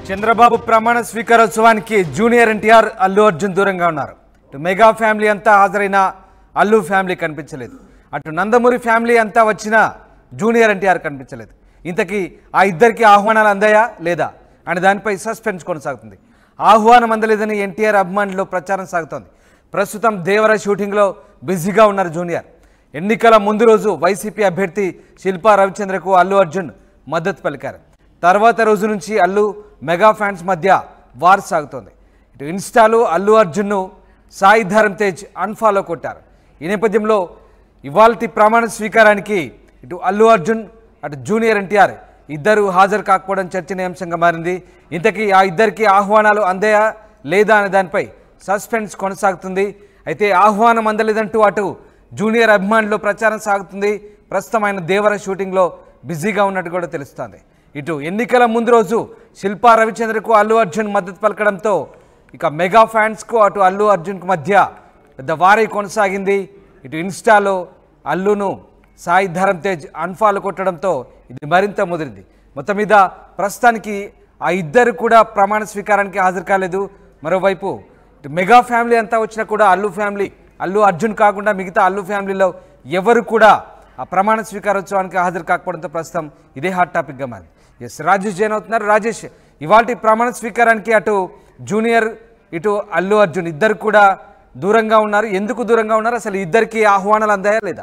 చంద్రబాబు ప్రమాణ స్వీకారోత్సవానికి జూనియర్ ఎన్టీఆర్ అల్లు అర్జున్ దూరంగా ఉన్నారు ఇటు మెగా ఫ్యామిలీ అంతా హాజరైన అల్లు ఫ్యామిలీ కనిపించలేదు అటు నందమూరి ఫ్యామిలీ అంతా వచ్చినా జూనియర్ ఎన్టీఆర్ కనిపించలేదు ఇంతకీ ఆ ఇద్దరికి ఆహ్వానాలు అందాయా లేదా అనే దానిపై సస్పెన్స్ కొనసాగుతుంది ఆహ్వానం అందలేదని ఎన్టీఆర్ అభిమానుల్లో ప్రచారం సాగుతోంది ప్రస్తుతం దేవర షూటింగ్లో బిజీగా ఉన్నారు జూనియర్ ఎన్నికల ముందు రోజు వైసీపీ అభ్యర్థి శిల్పా రవిచంద్రకు అల్లు అర్జున్ మద్దతు పలికారు తర్వాత రోజు నుంచి అల్లు మెగా ఫ్యాన్స్ మధ్య వార్ సాగుతోంది ఇటు ఇన్స్టాలో అల్లు అర్జున్ను సాయి ధరమ్ తేజ్ అన్ఫాలో కొట్టారు ఈ నేపథ్యంలో ఇవాల్టి ప్రమాణ స్వీకారానికి ఇటు అల్లు అర్జున్ అటు జూనియర్ ఎన్టీఆర్ ఇద్దరు హాజరు కాకపోవడం చర్చనీయాంశంగా మారింది ఇంతకీ ఆ ఇద్దరికి ఆహ్వానాలు అందాయా లేదా అనే దానిపై సస్పెన్స్ కొనసాగుతుంది అయితే ఆహ్వానం అందలేదంటూ అటు జూనియర్ అభిమానుల్లో ప్రచారం సాగుతుంది ప్రస్తుతం ఆయన దేవర షూటింగ్లో బిజీగా ఉన్నట్టు కూడా తెలుస్తోంది ఇటు ఎన్నికల ముందు రోజు శిల్పా రవిచంద్రకు అల్లు అర్జున్ మద్దతు పలకడంతో ఇక మెగా ఫ్యాన్స్కు అటు అల్లు అర్జున్కు మధ్య పెద్ద వారై కొనసాగింది ఇటు ఇన్స్టాలో అల్లును సాయి ధరమ్ తేజ్ అన్ఫాలో కొట్టడంతో ఇది మరింత ముదిరింది మొత్తం మీద ప్రస్తుతానికి ఆ ఇద్దరు కూడా ప్రమాణ స్వీకారానికి హాజరు కాలేదు మరోవైపు ఇటు మెగా ఫ్యామిలీ అంతా వచ్చినా కూడా అల్లు ఫ్యామిలీ అల్లు అర్జున్ కాకుండా మిగతా అల్లు ఫ్యామిలీలో ఎవరు కూడా ఆ ప్రమాణ స్వీకారోత్సవానికి హాజరు కాకపోవడంతో ప్రస్తుతం ఇదే హాట్ టాపిక్గా మారింది ఎస్ రాజేష్ జైన్ అవుతున్నారు రాజేష్ ఇవాళ ప్రమాణ స్వీకారానికి అటు జూనియర్ ఇటు అల్లు అర్జున్ ఇద్దరు కూడా దూరంగా ఉన్నారు ఎందుకు దూరంగా ఉన్నారు అసలు ఇద్దరికి ఆహ్వానాలు అందాయా లేదా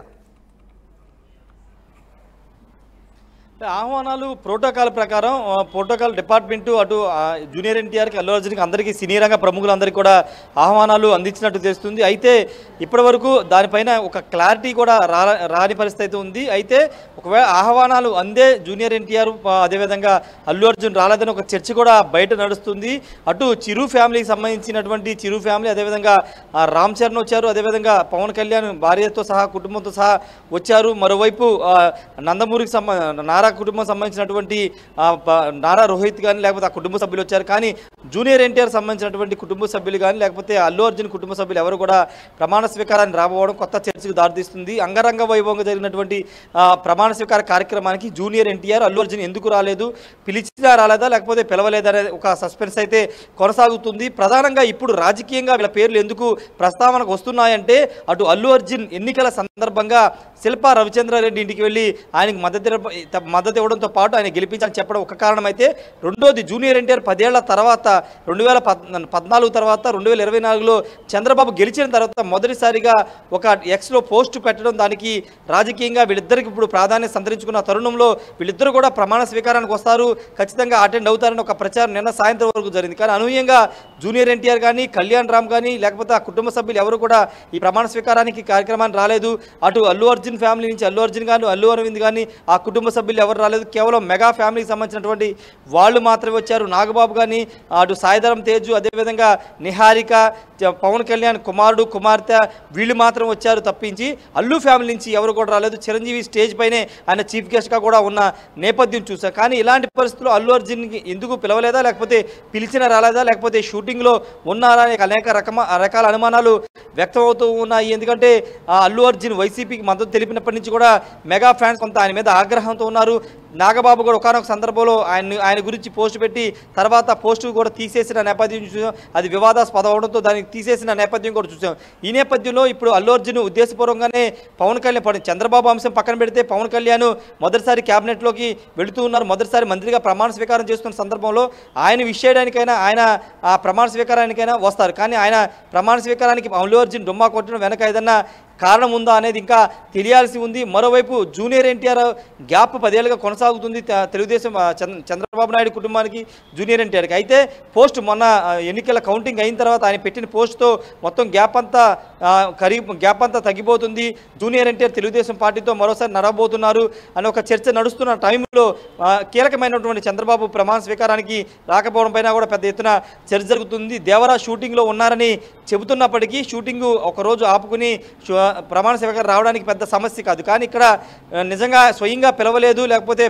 అంటే ఆహ్వానాలు ప్రోటోకాల్ ప్రకారం ఆ, ప్రోటోకాల్ డిపార్ట్మెంటు అటు ఆ, జూనియర్ ఎన్టీఆర్కి అల్లు అర్జున్కి అందరికీ సినీ రంగ ప్రముఖులందరికీ కూడా ఆహ్వానాలు అందించినట్టు తెలుస్తుంది అయితే ఇప్పటివరకు దానిపైన ఒక క్లారిటీ కూడా రా రాని పరిస్థితి అయితే ఉంది అయితే ఒకవేళ ఆహ్వానాలు అందే జూనియర్ ఎన్టీఆర్ ఆ, అదేవిధంగా అల్లు అర్జున్ రాలేదని ఒక చర్చ కూడా బయట నడుస్తుంది అటు చిరు ఫ్యామిలీకి సంబంధించినటువంటి చిరు ఫ్యామిలీ అదేవిధంగా ఆ, రామ్ చరణ్ వచ్చారు అదేవిధంగా పవన్ కళ్యాణ్ భార్యతో సహా కుటుంబంతో సహా వచ్చారు మరోవైపు ఆ, నందమూరికి సంబ నారా కుటుంబం సంబంధించినటువంటి ఆ, ప- నారా రోహిత్ కానీ లేకపోతే ఆ కుటుంబ సభ్యులు వచ్చారు కానీ జూనియర్ ఎన్టీఆర్ సంబంధించినటువంటి కుటుంబ సభ్యులు కానీ లేకపోతే అల్లు అర్జున్ కుటుంబ సభ్యులు ఎవరు కూడా ప్రమాణ స్వీకారాన్ని రాబోవడం కొత్త చర్చకు దారితీస్తుంది అంగరంగ వైభవంగా జరిగినటువంటి ఆ, ప్రమాణ స్వీకార కార్యక్రమానికి జూనియర్ ఎన్టీఆర్ అల్లు అర్జున్ ఎందుకు రాలేదు పిలిచినా రాలేదా లేకపోతే పిలవలేదా అనే ఒక సస్పెన్స్ అయితే కొనసాగుతుంది ప్రధానంగా ఇప్పుడు రాజకీయంగా వీళ్ళ పేర్లు ఎందుకు ప్రస్తావనకు వస్తున్నాయంటే అటు అల్లు అర్జున్ ఎన్నికల సందర్భంగా శిల్పా రవిచంద్రారెడ్డి ఇంటికి వెళ్ళి ఆయనకు మద్దతు ఇవ్వ- మద్దతు ఇవ్వడంతో పాటు ఆయన గెలిపించాలని చెప్పడం ఒక కారణం అయితే రెండోది జూనియర్ ఎన్టీఆర్ పదేళ్ల తర్వాత రెండు వేల పద్ పద్నాలుగు తర్వాత రెండు వేల ఇరవై నాలుగులో చంద్రబాబు గెలిచిన తర్వాత మొదటిసారిగా ఒక ఎక్స్లో పోస్ట్ పెట్టడం దానికి రాజకీయంగా వీళ్ళిద్దరికి ఇప్పుడు ప్రాధాన్యత సంతరించుకున్న తరుణంలో వీళ్ళిద్దరూ కూడా ప్రమాణ స్వీకారానికి వస్తారు ఖచ్చితంగా అటెండ్ అవుతారని ఒక ప్రచారం నిన్న సాయంత్రం వరకు జరిగింది కానీ అనూహ్యంగా జూనియర్ ఎన్టీఆర్ కానీ కళ్యాణ్ రామ్ కానీ లేకపోతే ఆ కుటుంబ సభ్యులు ఎవరు కూడా ఈ ప్రమాణ స్వీకారానికి కార్యక్రమానికి రాలేదు అటు అల్లు అర్జున్ ఫ్యామిలీ నుంచి అల్లు అర్జున్ కానీ అల్లు అరవింద్ కానీ ఆ కుటుంబ సభ్యులు ఎవరు రాలేదు కేవలం మెగా ఫ్యామిలీకి సంబంధించినటువంటి వాళ్ళు మాత్రమే వచ్చారు నాగబాబు కానీ అటు సాయిధరం తేజు అదేవిధంగా నిహారిక జ- పవన్ కళ్యాణ్ కుమారుడు కుమార్తె వీళ్ళు మాత్రం వచ్చారు తప్పించి అల్లు ఫ్యామిలీ నుంచి ఎవరు కూడా రాలేదు చిరంజీవి స్టేజ్ పైనే ఆయన చీఫ్ గెస్ట్గా కూడా ఉన్న నేపథ్యం చూసా కానీ ఇలాంటి పరిస్థితుల్లో అల్లు అర్జున్కి ఎందుకు పిలవలేదా లేకపోతే పిలిచిన రాలేదా లేకపోతే షూటింగ్లో ఉన్నారా అనే అనేక రకమ రకాల అనుమానాలు వ్యక్తమవుతూ ఉన్నాయి ఎందుకంటే ఆ అల్లు అర్జున్ వైసీపీకి మద్దతు తెలిపినప్పటి నుంచి కూడా మెగా ఫ్యాన్స్ కొంత ఆయన మీద ఆగ్రహంతో ఉన్నారు నాగబాబు కూడా ఒకనొక సందర్భంలో ఆయన ఆయన గురించి పోస్ట్ పెట్టి తర్వాత పోస్టు కూడా తీసేసిన నేపథ్యం చూసాం అది వివాదాస్పదం అవడంతో దానికి తీసేసిన నేపథ్యం కూడా చూసాం ఈ నేపథ్యంలో ఇప్పుడు అల్లు అర్జున్ ఉద్దేశపూర్వకంగానే పవన్ కళ్యాణ్ పడి- చంద్రబాబు అంశం పక్కన పెడితే పవన్ కళ్యాణ్ మొదటిసారి క్యాబినెట్లోకి వెళుతూ ఉన్నారు మొదటిసారి మంత్రిగా ప్రమాణ స్వీకారం చేస్తున్న సందర్భంలో ఆయన విషయడానికైనా ఆయన ఆ ప్రమాణ స్వీకారానికైనా వస్తారు కానీ ఆయన ప్రమాణ స్వీకారానికి అల్లు అర్జున్ డుమ్మా కొట్టడం వెనక ఏదన్నా కారణం ఉందా అనేది ఇంకా తెలియాల్సి ఉంది మరోవైపు జూనియర్ ఎన్టీఆర్ గ్యాప్ పదేళ్ళుగా కొనసాగుతుంది త- తెలుగుదేశం ఆ, చంద్ర- చంద్రబాబు నాయుడు కుటుంబానికి జూనియర్ ఎన్టీఆర్కి అయితే పోస్ట్ మొన్న ఆ, ఎన్నికల కౌంటింగ్ అయిన తర్వాత ఆయన పెట్టిన పోస్ట్తో మొత్తం గ్యాప్ అంతా ఆ, కరి గ్యాప్ అంతా తగ్గిపోతుంది జూనియర్ ఎన్టీఆర్ తెలుగుదేశం పార్టీతో మరోసారి నడవబోతున్నారు అని ఒక చర్చ నడుస్తున్న టైంలో ఆ, కీలకమైనటువంటి చంద్రబాబు ప్రమాణ స్వీకారానికి రాకపోవడం పైన కూడా పెద్ద ఎత్తున చర్చ జరుగుతుంది దేవరా షూటింగ్లో ఉన్నారని చెబుతున్నప్పటికీ షూటింగ్ ఒకరోజు ఆపుకుని షూ- ప్రమాణ స్వీకారం రావడానికి పెద్ద సమస్య కాదు కానీ ఇక్కడ ఆ, నిజంగా స్వయంగా పిలవలేదు లేకపోతే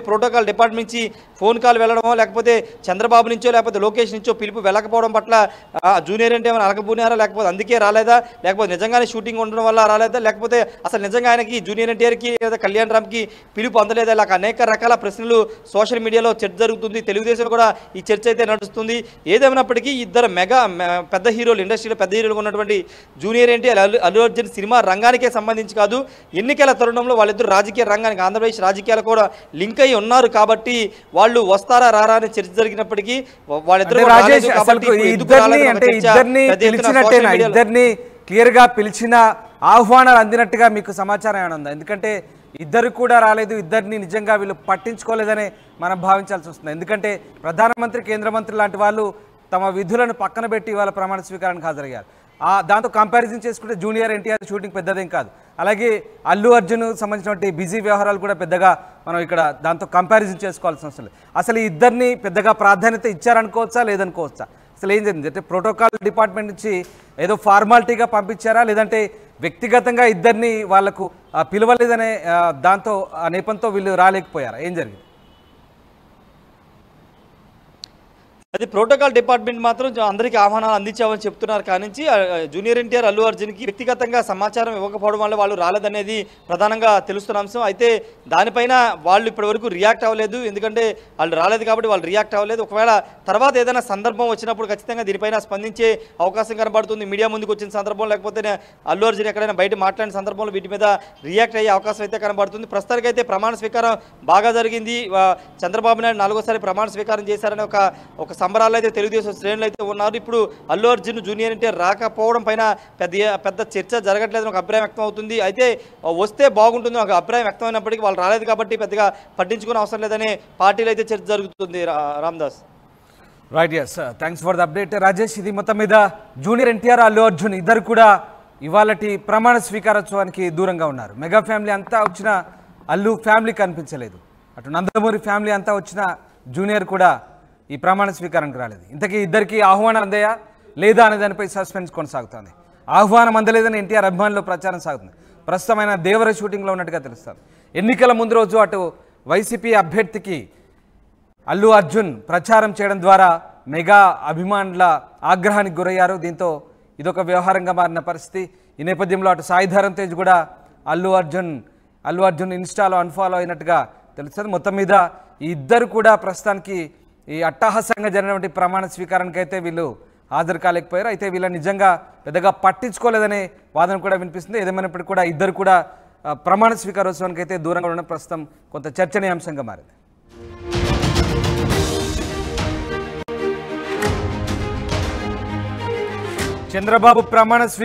ప్రోటోకాల్ డిపార్ట్మెంట్ నుంచి ఫోన్ కాల్ వెళ్ళడమో లేకపోతే చంద్రబాబు నుంచో లేకపోతే లోకేష్ నుంచో పిలుపు వెళ్ళకపోవడం పట్ల ఆ, జూనియర్ అంటే ఏమైనా అలకపోయినారా లేకపోతే అందుకే రాలేదా లేకపోతే నిజంగానే షూటింగ్ ఉండడం వల్ల రాలేదా లేకపోతే అసలు నిజంగా ఆయనకి జూనియర్ ఎన్టీఆర్కి లేదా కళ్యాణ్ రామ్కి పిలుపు అందలేదా ఇలా అనేక రకాల ప్రశ్నలు సోషల్ మీడియాలో చర్చ జరుగుతుంది తెలుగుదేశం కూడా ఈ చర్చ అయితే నడుస్తుంది ఏదేమైనప్పటికీ ఇద్దరు మెగా మె- పెద్ద హీరోలు ఇండస్ట్రీలో పెద్ద హీరోలు ఉన్నటువంటి జూనియర్ ఎన్టీఆర్ అల్లు అల్లు అర్జున్ సినిమా రంగానికే సంబంధించి కాదు ఎన్నికల తరుణంలో వాళ్ళిద్దరు రాజకీయ రంగానికి ఆంధ్రప్రదేశ్ రాజకీయాలు కూడా లింక్ అయి ఉన్నారు కాబట్టి వాళ్ళు వస్తారా రారా అని చర్చ జరిగినప్పటికీ వా- వాళ్ళిద్దరూ అంటే కూడా రాజేష్ రాలేదు కాబట్టి అసలు ఇప్పుడు ఎందుకు ఇద్దరిని రాలేదని ఒక అంటే చర్చ ఇద్దరిని పెద్ద ఎత్తున పిలిచినట్టేనా social media లో- ఇద్దరిని క్లియర్ గా పిలిచిన ఆహ్వానాలు అందినట్టుగా మీకు సమాచారం ఏమైనా ఉందా ఎందుకంటే ఇద్దరు కూడా రాలేదు ఇద్దరిని నిజంగా వీళ్ళు పట్టించుకోలేదని మనం భావించాల్సి వస్తుంది ఎందుకంటే ప్రధానమంత్రి కేంద్ర మంత్రి లాంటి వాళ్ళు తమ విధులను పక్కన పెట్టి వాళ్ళ ప్రమాణ స్వీకారానికి హాజరయ్యారు ఆ దాంతో కంపారిజన్ చేసుకుంటే జూనియర్ ఎన్టీఆర్ షూటింగ్ పెద్దదేం కాదు అలాగే అల్లు అర్జున్ సంబంధించినటువంటి బిజీ వ్యవహారాలు కూడా పెద్దగా మనం ఇక్కడ దాంతో కంపారిజన్ చేసుకోవాల్సిన అవసరం లేదు అసలు ఈ ఇద్దరిని పెద్దగా ప్రాధాన్యత ఇచ్చారనుకోవచ్చా లేదనుకోవచ్చా అసలు ఏం జరిగింది అంటే ప్రోటోకాల్ డిపార్ట్మెంట్ నుంచి ఏదో ఫార్మాలిటీగా పంపించారా లేదంటే వ్యక్తిగతంగా ఇద్దరిని వాళ్లకు ఆ, పిలవలేదనే ఆ, దాంతో ఆ నేపంతో వీళ్ళు రాలేకపోయారా ఏం జరిగింది అది ప్రోటోకాల్ డిపార్ట్మెంట్ మాత్రం జ- అందరికీ ఆహ్వానాలు అందించామని చెప్తున్నారు కానీ ఆ, జూనియర్ ఎన్టీఆర్ అల్లు అర్జున్కి వ్యక్తిగతంగా సమాచారం ఇవ్వకపోవడం వల్ల వాళ్ళు రాలేదనేది ప్రధానంగా తెలుస్తున్న అంశం అయితే దానిపైన వాళ్ళు ఇప్పటివరకు రియాక్ట్ అవ్వలేదు ఎందుకంటే వాళ్ళు రాలేదు కాబట్టి వాళ్ళు రియాక్ట్ అవ్వలేదు ఒకవేళ తర్వాత ఏదైనా సందర్భం వచ్చినప్పుడు ఖచ్చితంగా దీనిపైన స్పందించే అవకాశం కనబడుతుంది మీడియా ముందుకు వచ్చిన సందర్భం లేకపోతే అల్లు అర్జున్ ఎక్కడైనా బయట మాట్లాడిన సందర్భంలో వీటి మీద రియాక్ట్ అయ్యే అవకాశం అయితే కనబడుతుంది ప్రస్తుతానికి అయితే ప్రమాణ స్వీకారం బాగా జరిగింది ఆ, చంద్రబాబు నాయుడు నాలుగోసారి ప్రమాణ స్వీకారం చేశారని ఒక ఒక సంబరాలు అయితే తెలుగుదేశం శ్రేణులు అయితే ఉన్నారు ఇప్పుడు అల్లు అర్జున్ జూనియర్ ఎన్టీఆర్ రాకపోవడం పైన పెద్ద పెద్ద చర్చ జరగట్లేదని ఒక అభిప్రాయం వ్యక్తం అవుతుంది అయితే ఆ, వస్తే బాగుంటుంది ఒక అభిప్రాయం వ్యక్తమైనప్పటికీ వాళ్ళు రాలేదు కాబట్టి పెద్దగా పట్టించుకునే అవసరం లేదని పార్టీలో అయితే చర్చ జరుగుతుంది రా- Ramdas right yes thanks for the update Rajesh ఇది మొత్తం మీద జూనియర్ ఎన్టీఆర్ అల్లు అర్జున్ ఇద్దరు కూడా ఇవాళటి ప్రమాణ స్వీకారోత్సవానికి దూరంగా ఉన్నారు మెగా ఫ్యామిలీ అంతా వచ్చిన అల్లు ఫ్యామిలీ కనిపించలేదు అటు నందమూరి ఫ్యామిలీ అంతా వచ్చిన జూనియర్ కూడా ఈ ప్రమాణ స్వీకారానికి రాలేదు ఇంతకీ ఇద్దరికి ఆహ్వానం అందాయా లేదా అనే దానిపై సస్పెన్స్ కొనసాగుతోంది ఆహ్వానం అందలేదని ఎన్టీఆర్ అభిమానులు ప్రచారం సాగుతుంది ప్రస్తుతం ఆయన దేవర షూటింగ్లో ఉన్నట్టుగా తెలుస్తుంది ఎన్నికల ముందు రోజు అటు వైసీపీ అభ్యర్థికి అల్లు అర్జున్ ప్రచారం చేయడం ద్వారా మెగా అభిమానుల ఆగ్రహానికి గురయ్యారు దీంతో ఇదొక వ్యవహారంగా మారిన పరిస్థితి ఈ నేపథ్యంలో అటు సాయిధరం తేజ్ కూడా అల్లు అర్జున్ అల్లు అర్జున్ ఇన్స్టాలో అన్ఫాలో అయినట్టుగా తెలుస్తుంది మొత్తం మీద ఈ ఇద్దరు కూడా ప్రస్తుతానికి ఈ అట్టహాసంగా జరిగినటువంటి ప్రమాణ స్వీకారానికి అయితే వీళ్ళు హాజరు కాలేకపోయారు అయితే వీళ్ళని నిజంగా పెద్దగా పట్టించుకోలేదనే వాదన కూడా వినిపిస్తుంది ఏదేమైనప్పటికీ కూడా ఇద్దరు కూడా ఆ, ప్రమాణ స్వీకారోత్సవానికి అయితే దూరంగా ఉండడం ప్రస్తుతం కొంత చర్చనీయాంశంగా మారింది చంద్రబాబు ప్రమాణ స్వీ